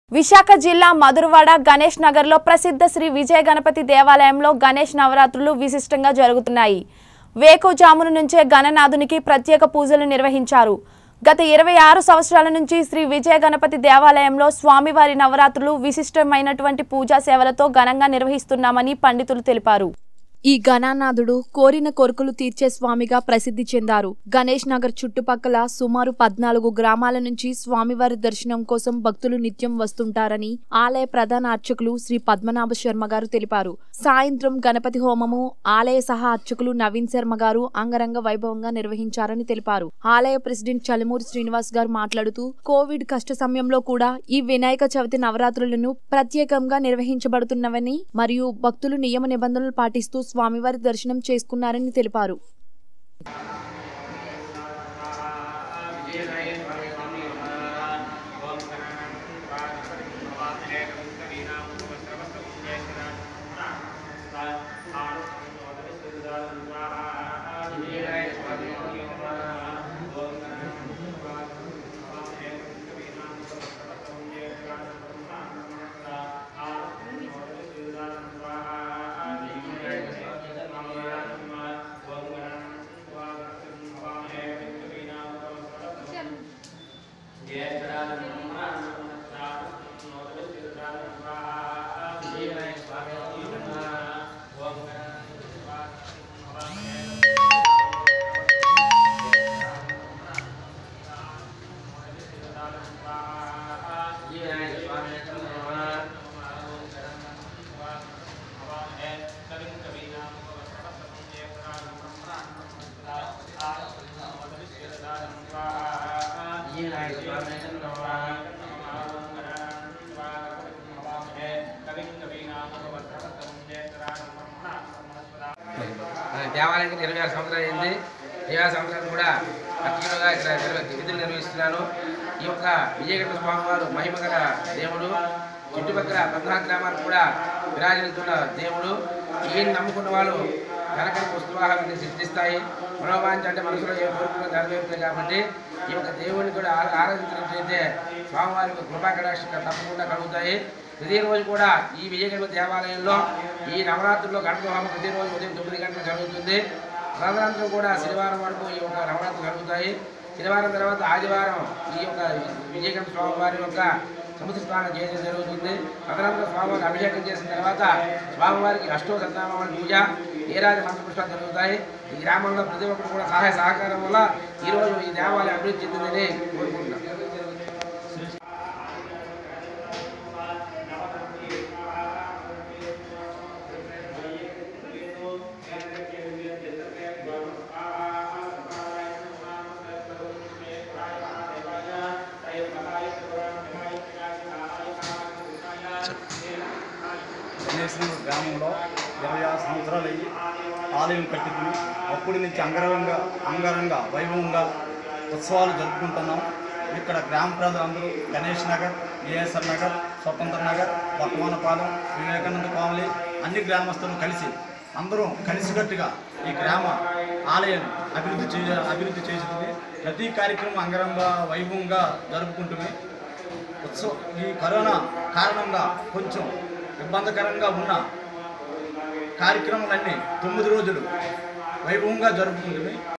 విశాఖ జిల్లా మధురవాడ గణేష్ నగర్లో ప్రసిద్ధ శ్రీ విజయ గణపతి దేవాలయంలో గణేష్ నవరాత్రులు విశిష్టంగా జరుగుతున్నాయి వేకుజామున నుంచే గణనాథునికి ప్రత్యేక పూజలు నిర్వహించారు గత ఇరవై ఆరు సంవత్సరాల నుంచి శ్రీ విజయ గణపతి దేవాలయంలో స్వామివారి నవరాత్రులు విశిష్టమైనటువంటి పూజా సేవలతో ఘనంగా నిర్వహిస్తున్నామని పండితులు తెలిపారు ఈ గణానాథుడు కోరిన కోరికలు తీర్చే స్వామిగా ప్రసిద్ధి చెందారు గణేష్ నగర్ చుట్టుపక్కల సుమారు పద్నాలుగు గ్రామాల నుంచి స్వామివారి దర్శనం కోసం భక్తులు నిత్యం వస్తుంటారని ఆలయ ప్రధాన అర్చకులు శ్రీ పద్మనాభ శర్మ గారు తెలిపారు సాయంత్రం గణపతి హోమము ఆలయ సహా అర్చకులు నవీన్ శర్మ గారు అంగరంగ వైభవంగా నిర్వహించారని తెలిపారు ఆలయ ప్రెసిడెంట్ చలమూరి శ్రీనివాస్ గారు మాట్లాడుతూ కోవిడ్ కష్ట సమయంలో కూడా ఈ వినాయక చవితి నవరాత్రులను ప్రత్యేకంగా నిర్వహించబడుతున్నవని మరియు భక్తులు నియమ నిబంధనలు పాటిస్తూ స్వామివారి దర్శనం చేసుకున్నారని తెలిపారు మన దేవాలయానికి ఇరవై ఆరు సంవత్సరాలు అయింది ఇరవై ఆరు సంవత్సరాలు కూడా అత్యులుగా ఇక్కడ నిర్వ- విధులు నిర్వహిస్తున్నాను ఈ యొక్క విజయగడ్డ స్వామివారు మహిమ గల దేవుడు చుట్టుపక్కల పద్నాలుగు గ్రామాలకు కూడా విరాజిల్లుతున్న దేవుడు ఈయన నమ్ముకున్న వాళ్ళు కనకన పుష్పవాహాన్ని సిద్ధిస్తాయి మనోవాంఛ అంటే మనసులో ఏ కోరుకున్న నెరవేరుతాయి కాబట్టి ఈ యొక్క దేవుడిని కూడా ఆ- ఆరాధించినట్లయితే స్వామివారి యొక్క కృపా కటాక్ష తప్పకుండా కలుగుతాయి ప్రతిరోజు కూడా ఈ విజయగణపతి దేవాలయంలో ఈ నవరాత్రుల్లో గణపతి హోమం ప్రతిరోజు ఉదయం తొమ్మిది గంటలకు జరుగుతుంది తదనంతరం కూడా శనివారం వరకు ఈ యొక్క నవరాత్రులు జరుగుతాయి శనివారం తర్వాత ఆదివారం ఈ యొక్క విజయగణపతి స్వామివారి యొక్క సముద్ర స్నానం చేయడం జరుగుతుంది తదనంతరం స్వామివారికి అభిషేకం చేసిన తర్వాత స్వామివారికి అష్టో సత్నామాల పూజ ఏరాది మంత్రపుష్పాలు జరుగుతాయి ఈ గ్రామంలో ప్రతి ఒక్కరు కూడా సహాయ సహకారం వల్ల ఈరోజు ఈ దేవాలయం అభివృద్ధి చెందిందని కోరుకుంటున్నాం గణేశ్వరం గ్రామంలో ఇరవై ఆరు సంవత్సరాలు అయ్యి ఆలయం కట్టింది అప్పటి నుంచి అంగరంగ అంగరంగ వైభవంగా ఉత్సవాలు జరుపుకుంటున్నాం ఇక్కడ గ్రామ ప్రజలందరూ గణేష్ నగర్ ఏఎస్ఆర్ నగర్ స్వతంత్ర నగర్ వర్తమానపాలెం వివేకానంద కాలనీ అన్ని గ్రామస్తులు కలిసి అందరూ కలిసికట్టుగా ఈ గ్రామ ఆలయం అభివృద్ధి చే అభివృద్ధి చేస్తుంది ప్రతి కార్యక్రమం అంగరంగ వైభవంగా జరుపుకుంటుంది ఉత్సవ ఈ కరోనా కారణంగా కొంచెం ఇబ్బందికరంగా ఉన్న కార్యక్రమాలన్నీ తొమ్మిది రోజులు వైభవంగా జరుపుకుంటుంది